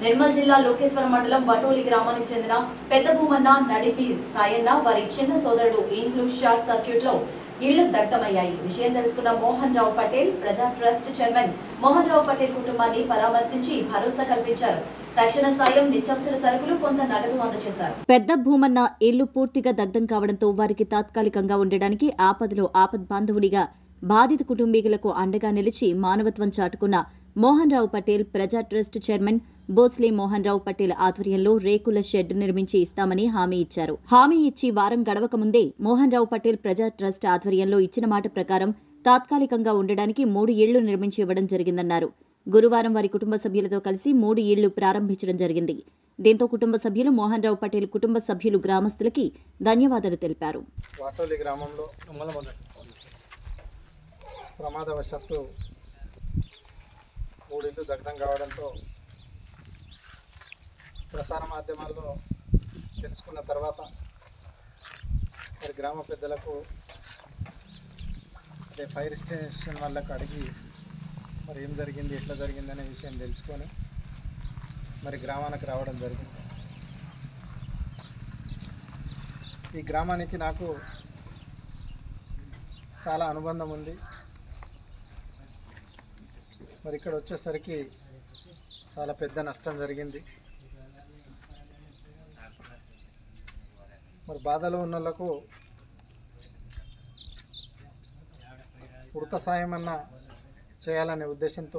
నిర్మల్ జిల్లా లోకేశ్వరం మండలం బటోలి గ్రామానికి చెందిన పెద్ద భూమన్న నడిపి సాయన్న వారి చిన్న సోదరుడు ఇంట్లో షార్ట్ సర్క్యూట్ లో ఇళ్లు దగ్ధమయ్యాయి విషయం తెలుసుకున్న మోహన్ రావు పటేల్ ప్రజా ట్రస్ట్ చైర్మన్ మోహన్ రావు పటేల్ కుటుంబాన్ని పరామర్శించి భరోసా కల్పించారు తక్షణ సాయం నిత్యావసర సరుకులు కొంత నగదు అందజేశారు పెద్ద భూమన్న ఇల్లు పూర్తిగా దగ్ధం కావడంతో వారికి తాత్కాలికంగా ఉండడానికి ఆపదలో ఆపద్ బాంధవుడిగా బాధిత కుటుంబీకులకు అండగా నిలిచి మానవత్వం చాటుకున్న మోహన్ రావు పటేల్ ప్రజా ట్రస్ట్ చైర్మన్ బోస్లే మోహన్ రావు పటేల్ ఆధ్వర్యంలో రేకుల షెడ్ నిర్మించి ఇస్తామని హామీ ఇచ్చారు హామీ ఇచ్చి వారం గడవక ముందే మోహన్ రావు పటేల్ ప్రజా ట్రస్ట్ ఆధ్వర్యంలో ఇచ్చిన మాట ప్రకారం తాత్కాలికంగా ఉండడానికి మూడు ఇళ్లు నిర్మించి ఇవ్వడం జరిగిందన్నారు గురువారం వారి కుటుంబ సభ్యులతో కలిసి మూడు ఇళ్లు ప్రారంభించడం జరిగింది దీంతో కుటుంబ సభ్యులు మోహన్ రావు పటేల్ కుటుంబ సభ్యులు గ్రామస్తులకి ధన్యవాదాలు తెలిపారు వాటోలి గ్రామంలో ప్రమాదవశాత్తు మూడిళ్ళు దగ్ధం కావడంతో ప్రసార మాధ్యమాల్లో తెలుసుకున్న తర్వాత మరి గ్రామ పెద్దలకు అదే ఫైర్ స్టేషన్ వాళ్ళకు అడిగి మరి ఏం జరిగింది ఎట్లా జరిగింది అనే విషయం తెలుసుకొని మరి గ్రామానికి రావడం జరిగింది ఈ గ్రామానికి నాకు చాలా అనుబంధం ఉంది మరి ఇక్కడ వచ్చేసరికి చాలా పెద్ద నష్టం జరిగింది మరి బాధలో ఉన్న వాళ్ళకు ఉడత సాయం అన్న చేయాలనే ఉద్దేశంతో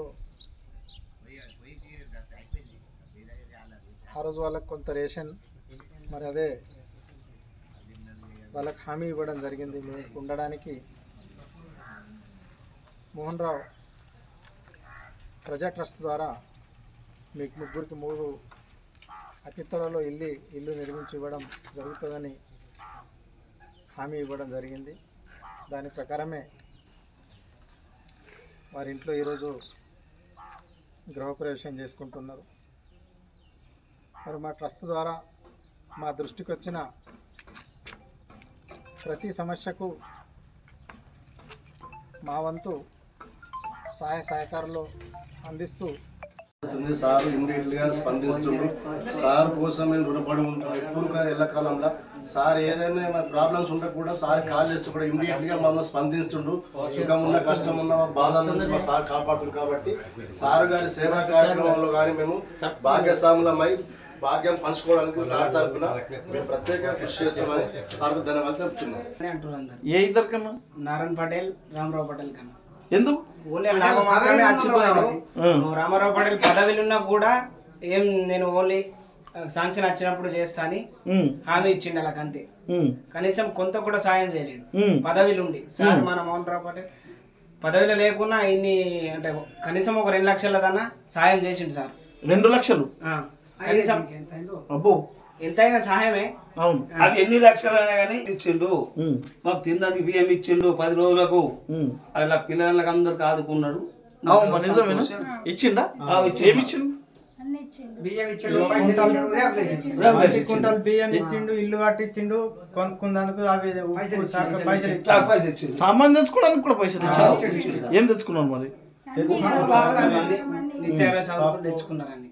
ఆ రోజు వాళ్ళకి కొంత రేషన్ మరి అదే వాళ్ళకి హామీ ఇవ్వడం జరిగింది మీకు ఉండడానికి మోహన్ రావు ప్రజా ట్రస్ట్ ద్వారా మీకు ముగ్గురికి మూడు అతి త్వరలో ఇల్లు ఇల్లు నిర్మించి ఇవ్వడం జరుగుతుందని హామీ ఇవ్వడం జరిగింది దాని ప్రకారమే వారి ఇంట్లో ఈరోజు గృహప్రవేశం చేసుకుంటున్నారు మరి మా ట్రస్ట్ ద్వారా మా దృష్టికి వచ్చిన ప్రతి సమస్యకు మా వంతు సహాయ సహకారాలు అందిస్తూ అవుతుంది సార్ ఇమ్మీడియట్ గా స్పందిస్తుండు సార్ కోసం నేను రుణపడి ఉంటాను ఎప్పుడు కా- ఎల్లకాలంలో సార్ ఏదైనా మన ప్రాబ్లమ్స్ ఉంటే కూడా సార్ కాల్ చేస్తే కూడా ఇమ్మీడియట్ గా మమ్మల్ని స్పందిస్తుండు సుఖం ఉన్న కష్టం ఉన్న మా బాధల నుంచి మా సార్ కాపాడుతుంది కాబట్టి సార్ గారి సేవా కార్యక్రమంలో కానీ మేము భాగ్యస్వాములమై భాగ్యం పంచుకోవడానికి సార్ తరఫున మేము ప్రత్యేకంగా కృషి చేస్తామని సార్కు ధన్యవాదాలు తెలుపుతున్నాం అని అంటారు అందరు ఏ ఇద్దరు కన్నా నారాయణ పటేల్ రామరావు పటేల్ కన్నా ఎందుకు ఓన్లీ నామ మాత్రమే వచ్చిపోయాడు రామారావు పటేల్ పదవిలు ఉన్నా కూడా ఏం నేను ఓన్లీ శాంక్షన్ వచ్చినప్పుడు చేస్తా అని ఉమ్, హామీ ఇచ్చిండు వాళ్ళకి అంతే ఉమ్, కనీసం కొంత కూడా సాయం చేయలేడు ఉమ్, పదవిలు ఉండి సార్ మన మోహన్ రావు పటేల్ పదవిలో లేకున్నా ఇన్ని అంటే కనీసం ఒక రెండు లక్షల దాకా సాయం చేసిండు సార్ రెండు లక్షలు ఆ, కనీసం అబ్బో ఎంతైనా సహాయమే అవును అది ఎన్ని లక్షలైనా కానీ ఇచ్చిండు ఉమ్, మాకు తినడానికి బియ్యం ఇచ్చిండు పది రోజులకు ఉమ్. అలా పిల్లలకు అందరికి ఆదుకున్నాడు అవును మరి నిజమేనా ఇచ్చిండా ఆ, ఇచ్చిండు. ఏమి ఇచ్చిండు బియ్యం ఇచ్చిండు కుంటలు బియ్యం ఇచ్చిండు ఇల్లు కట్టించిండు కొనుక్కుందానికి అవి ఉప్పు, సరుకు, పైసలు ఇట్లా పైసలు ఇచ్చిండు సామాన్ తెచ్చుకోవడానికి కూడా పైసలు ఇచ్చారు ఏం తెచ్చుకున్నారు మరి నిత్యావసర సరుకులు తెచ్చుకున్నారని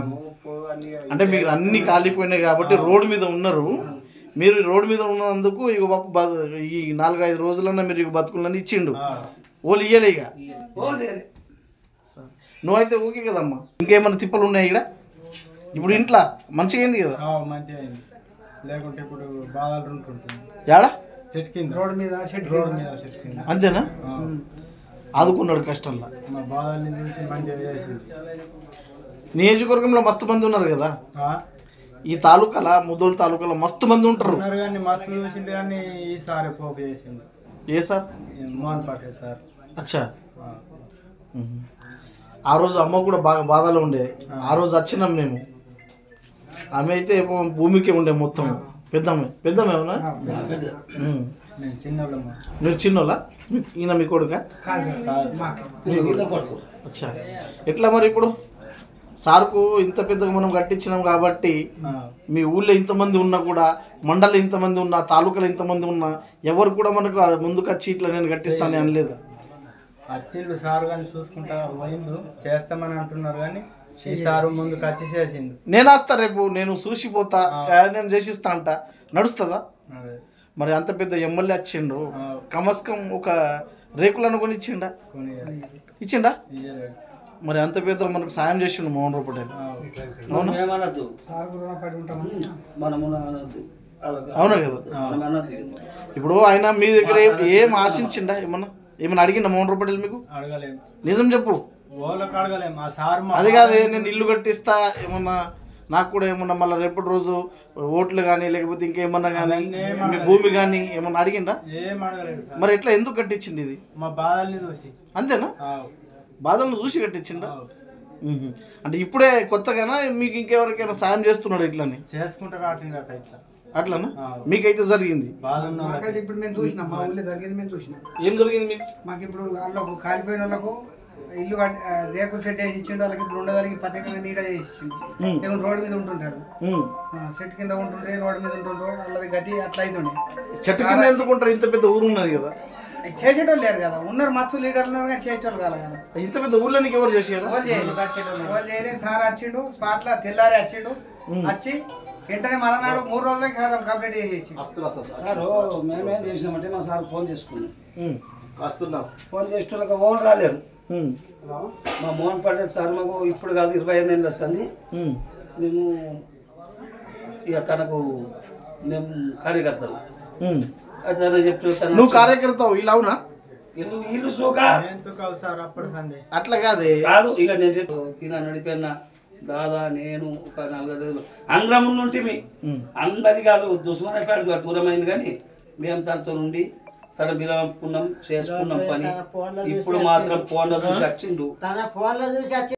అంటే మీరు అన్ని కాలిపోయినాయి కాబట్టి రోడ్డు మీద ఉన్నారు మీరు రోడ్డు మీద ఉన్నందుకు ఇక పాప బ- ఈ నాలుగైదు రోజులన్నా మీరు ఇక బతుకులని ఇచ్చిండు ఓళ్ళు ఇయ్యలే ఇక ఓ లేదు. నువ్వైతే ఓకే కదమ్మా ఇంకేమైనా తిప్పలు ఉన్నాయి ఇక్కడ ఇప్పుడు ఇంట్లో మంచిగా అయింది కదా మంచిగా అయింది లేకుంటే ఇప్పుడు బాధలు ఉంటుంటుంది యాడా చెట్టు కింద రోడ్ మీద చెట్టు రోడ్ మీద చెట్టు కింద అంతేనా ఆదుకున్నాడు కష్టంలో మా బాధల్ని చూసి మంచిగా చేసింది నియోజకవర్గంలో మస్తు మంది ఉన్నారు కదా ఈ తాలూకాల ముదోలు తాలూకాలో మస్తు మంది ఉంటారు ఉన్నారు కానీ మస్తు చూసింది కానీ ఈసారి పోపు చేసింది ఏ సార్ ఈ మోహన్ పటేల్ సార్ అచ్చా ఆ. మ్మ్. ఆ రోజు అమ్మ కూడా బాగా బాధలో ఉండే ఆ రోజు వచ్చినాం మేము ఆమె అయితే పాపం భూమికి ఉండే మొత్తం పెద్దమ్మ పెద్దమ్మేమన్నా మ్మ్. నేను చిన్నోళ్ళమ్మ మీరు చిన్నోళ్ళ ఈయన మీ కొడుక నువ్వు వీళ్ళ కొడుకు. అచ్చా ఎట్లా మరి ఇప్పుడు సార్కు ఇంత పెద్దగా మనం కట్టించినాం కాబట్టి ఆ. మీ ఊళ్ళో ఇంతమంది ఉన్నా కూడా మండలం ఇంతమంది ఉన్నా తాలూకాలో ఇంతమంది ఉన్నా ఎవరు కూడా మనకు ఆ ముందుకు వచ్చి ఇట్లా నేను కట్టిస్తానని అనలేదు వచ్చిండు సార్ కానీ చూసుకుంటా పోయిండు చేస్తామని అంటున్నారు కానీ ఈసారి ముందుకు వచ్చి చేసింది నేను వస్తా రేపు నేను చూసిపోతా ఆ, నేను చేసిస్తా అంట నడుస్తుందా మరి అంత పెద్ద ఎమ్మెల్యే వచ్చిండు కమస్కం ఒక రేకులను కొని ఇచ్చిండా ఇచ్చిండా మరి అంత పెద్ద మనకు సాయం చేసిండు మోహన్ రావు పటేల్ అవునా ఏమనద్దు మనము అనద్దు అలాగా. అవునా కదా మనం అనద్దు ఇప్పుడు ఆయన మీ దగ్గర ఏం- ఏం ఆశించిండా ఏమన్నా ఏమన్నా అడిగిండా మోహన్ రావు పటేల్ మీకు అడగలేము నిజం చెప్పు వాళ్ళకి అడగలేము ఆ సార్ మా అది కాదే నేను ఇల్లు కట్టిస్తా ఏమన్నా నాకు కూడా ఏమన్నా మళ్ళీ రేపటి రోజు ఓట్లు కానీ లేకపోతే ఇంకేమన్నా కానీ మీ భూమి కానీ ఏమన్నా అడిగిండా ఏం అడగలేదు సార్. మరి ఎట్లా ఎందుకు కట్టించింది ఇది మా బాధల్ని చూసి అంతేనా ఆవ్. బాధలను చూసి కట్టించిండా ఆవ్. మ్మ్. అంటే ఇప్పుడే కొత్తగానా మీకు ఇంకెవరికైనా సాయం చేస్తున్నాడు ఇట్లని చేసుకుంటా కాటిందట ఇట్లా అట్లనా ఆవ్. మీకైతే జరిగింది బాధ ఉన్న మాకైతే ఇప్పుడు మేము చూసినాం మా ఊళ్ళో జరిగింది మేము చూసినాం ఏం జరిగింది మీకు మాకు ఇప్పుడు వాళ్ళకు కాలిపోయిన వాళ్ళకు ఇల్లు కట్- ఆ, రేకుల షెడ్ వేసి ఇచ్చిండు వాళ్ళకి ఇప్పుడు ఉండగలిగి పథకంగా నీడ చేసి ఇచ్చిండు మ్మ్. లేకుంటే రోడ్డు మీద ఉంటుంటారు మ్మ్. ఆ, షెడ్ కింద ఉంటుంటే రోడ్డు మీద ఉంటుండ్రు వాళ్ళది గతి అట్లా అవుతుండే చెట్టు కింద ఎందుకుంటారు ఇంత పెద్ద ఊరు ఉన్నది కదా అవి చేసేటోళ్ళు లేరు కదా ఉన్నారు మస్తు లీడర్లు ఉన్నారు కానీ చేసేటోళ్ళు కాదు కదా ఇంత పెద్ద ఊర్లో నీకు ఎవరు చేసారు ఎవరు చేయలేదు ఎవరు చేయలేదు సార్ వచ్చిండు స్పాట్ లో తెల్లారి వచ్చిండు వచ్చి వెంటనే మలనాడు మూడు రోజులకి కాదు కంప్లీట్ చేసేసి వస్తున్నా వస్తున్నా సార్ సార్ మేమేం చేసినామంటే మా సార్ ఫోన్ చేసుకున్నాం మ్మ్. వస్తున్నాం ఫోన్ చేసేటోళ్ళకి ఓన్ రాలేరు మ్మ్. మా మోహన్ పటేల్ సార్ మాకు ఇప్పుడు కాదు ఇరవై ఐదు ఏళ్ళు వస్తుంది మ్మ్. మేము ఇక తనకు మేము కార్యకర్తలు మ్మ్. అతను చెప్తూ తన నువ్వు కార్యకర్త ఇలా అవునా ఇల్లు ఇల్లు సోక ఏం చుక్కావు సార్ అప్పుడు సండే అట్లా కాదే కాదు ఇక నేను చెప్పు తిన నడిపోయిన దాదా నేను ఒక నాలుగైదు అందరం ఉంటిమి మ్మ్. అందరి కాదు దుస్మానపేట దూరమైంది కానీ మేము తనతో నుండి తన బిలంపుకున్నాం చేసుకున్నాం పని ఇప్పుడు మాత్రం ఫోన్లో చూసి వచ్చిండు తన ఫోన్లో చూసి